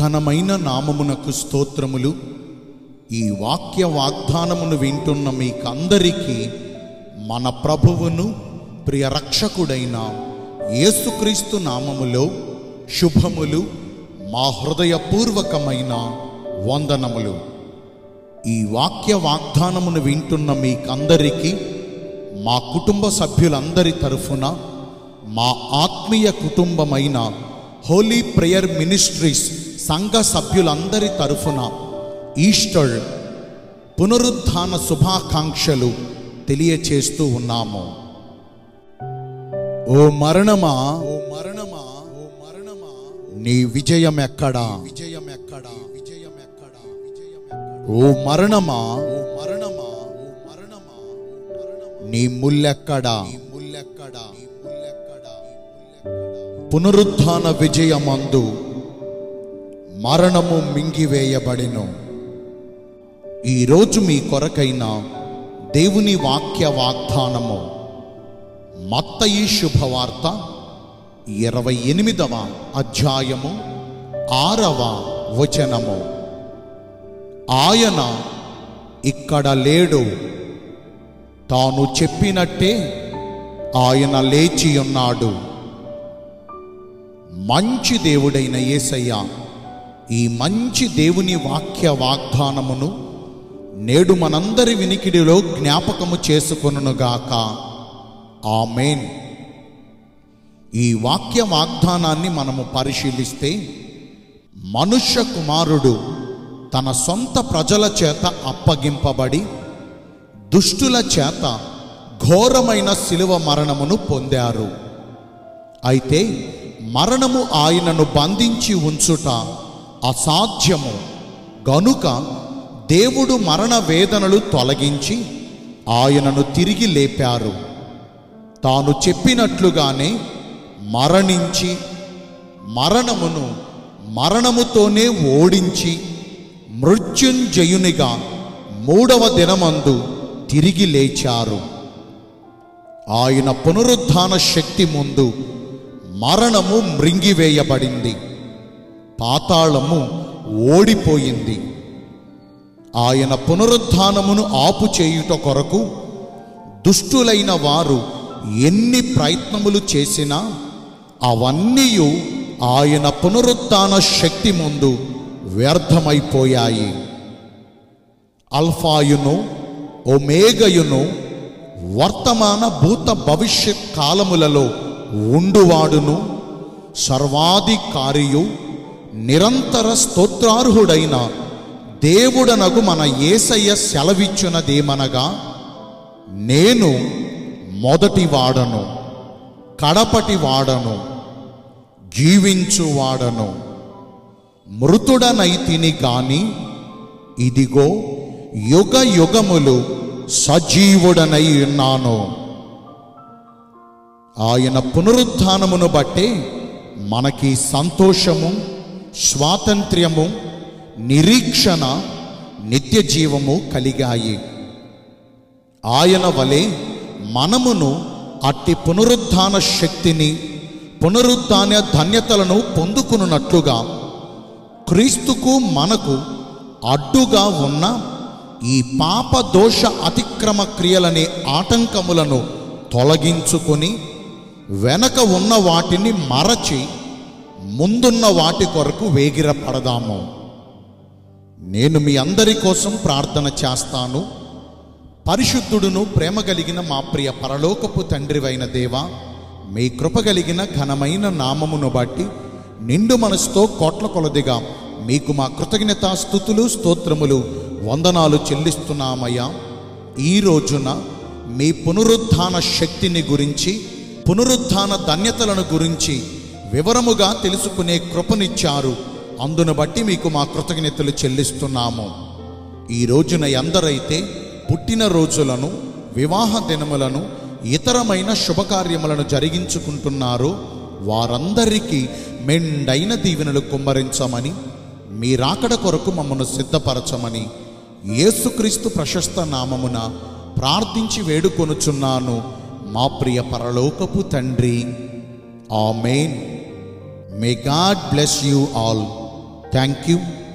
ఘనమైన నామమునకు స్తోత్రములు ఈ వాక్య వాగ్దానమును వింటున్న మీకందరికీ మన ప్రభువును ప్రియ రక్షకుడైన యేసుక్రీస్తు నామములో శుభములు మా హృదయపూర్వకమైన వందనములు ఈ వాక్య వాగ్దానమును వింటున్న మీకందరికీ మా కుటుంబ సభ్యులందరి తరఫున మా ఆత్మీయ కుటుంబమైన హోలీ ప్రేయర్ మినిస్ట్రీస్ సంఘ సభ్యులందరి తరఫున ఈస్టర్ పునరుత్థాన శుభాకాంక్షలు తెలియచేస్తూ ఉన్నాము ఓ మరణమా ఓ మరణమా ఓ మరణమా నీ విజయం ఎక్కడా విజయం ఎక్కడా విజయం ఎక్కడా ఓ మరణమా ఓ మరణమా ఓ మరణమా నీ ముల్లెక్కడా ముల్లెక్కడా పునరుత్థాన విజయమందు మరణము మింగివేయబడిను ఈరోజు మీ కొరకైన దేవుని వాక్య వాగ్దానము మత్తయి శుభవార్త ఇరవై ఎనిమిదవ అధ్యాయము ఆరవ వచనము ఆయన ఇక్కడ లేడు తాను చెప్పినట్టే ఆయన లేచి ఉన్నాడు మంచి దేవుడైన యేసయ్య ఈ మంచి దేవుని వాక్య వాగ్దానమును నేడు మనందరి వినికిడిలో జ్ఞాపకము చేసుకొనుగాక ఆమెన్ ఈ వాక్య వాగ్దానాన్ని మనము పరిశీలిస్తే మనుష్య కుమారుడు తన సొంత ప్రజల చేత అప్పగింపబడి దుష్టుల చేత ఘోరమైన శిలువ మరణమును పొందారు అయితే మరణము ఆయనను బంధించి ఉంచుట అసాధ్యము గనుక దేవుడు మరణ వేదనలు తొలగించి ఆయనను తిరిగి లేపారు తాను చెప్పినట్లుగానే మరణించి మరణమును మరణముతోనే ఓడించి మృత్యుంజయునిగా మూడవ దినమందు తిరిగి లేచారు ఆయన పునరుద్ధాన శక్తి ముందు మరణము మృంగివేయబడింది పాతాళము ఓడిపోయింది ఆయన పునరుద్ధానమును ఆపు చేయుట కొరకు దుష్టులైన వారు ఎన్ని ప్రయత్నములు చేసినా అవన్నీ ఆయన పునరుత్థాన శక్తి ముందు వ్యర్థమైపోయాయి అల్ఫాయును ఒమేగయును వర్తమాన భూత భవిష్యత్ కాలములలో ఉండువాడును సర్వాధికారియు నిరంతర స్తోత్రార్హుడైన దేవుడనగు మన ఏసయ్య సెలవిచ్చునదేమనగా నేను మొదటి వాడను కడపటి వాడను జీవించువాడను మృతుడనైతిని గాని ఇదిగో యుగ యుగములు సజీవుడనై ఉన్నాను ఆయన పునరుత్థానమును బట్టే మనకి సంతోషము స్వాతంత్ర్యము నిరీక్షణ నిత్య జీవము కలిగాయి ఆయన వలె మనమును అట్టి పునరుత్థాన శక్తిని పునరుత్థాన ధన్యతలను పొందుకున్నట్లుగా క్రీస్తుకు మనకు అడ్డుగా ఉన్న ఈ పాప దోష అతిక్రమ క్రియలనే ఆటంకములను తొలగించుకొని వెనక ఉన్న వాటిని మరచి ముందున్న వాటి కొరకు వేగిరపడదాము నేను మీ అందరి కోసం ప్రార్థన చేస్తాను పరిశుద్ధుడును ప్రేమ కలిగిన మా ప్రియ పరలోకపు తండ్రివైన దేవా మీ కృప కలిగిన ఘనమైన నామమును బట్టి నిండు మనసుతో కోట్ల కొలదిగా మీకు మా కృతజ్ఞత స్థుతులు స్తోత్రములు వందనాలు చెల్లిస్తున్నామయ్యా ఈ రోజున మీ పునరుత్థాన శక్తిని గురించి పునరుత్థాన ధన్యతలను గురించి వివరముగా తెలుసుకునే కృపనిచ్చారు అందును బట్టి మీకు మా కృతజ్ఞతలు చెల్లిస్తున్నాము ఈ రోజున ఎందరైతే పుట్టిన రోజులను వివాహ దినములను ఇతరమైన శుభకార్యములను జరిగించుకుంటున్నారో వారందరికీ మెండైన దీవెనలు కుమ్మరించమని మీ రాకడ కొరకు మమ్మను సిద్ధపరచమని యేసుక్రీస్తు ప్రశస్త నామమున ప్రార్థించి వేడుకొనుచున్నాను మా ప్రియ పరలోకపు తండ్రి amen may God bless you all thank you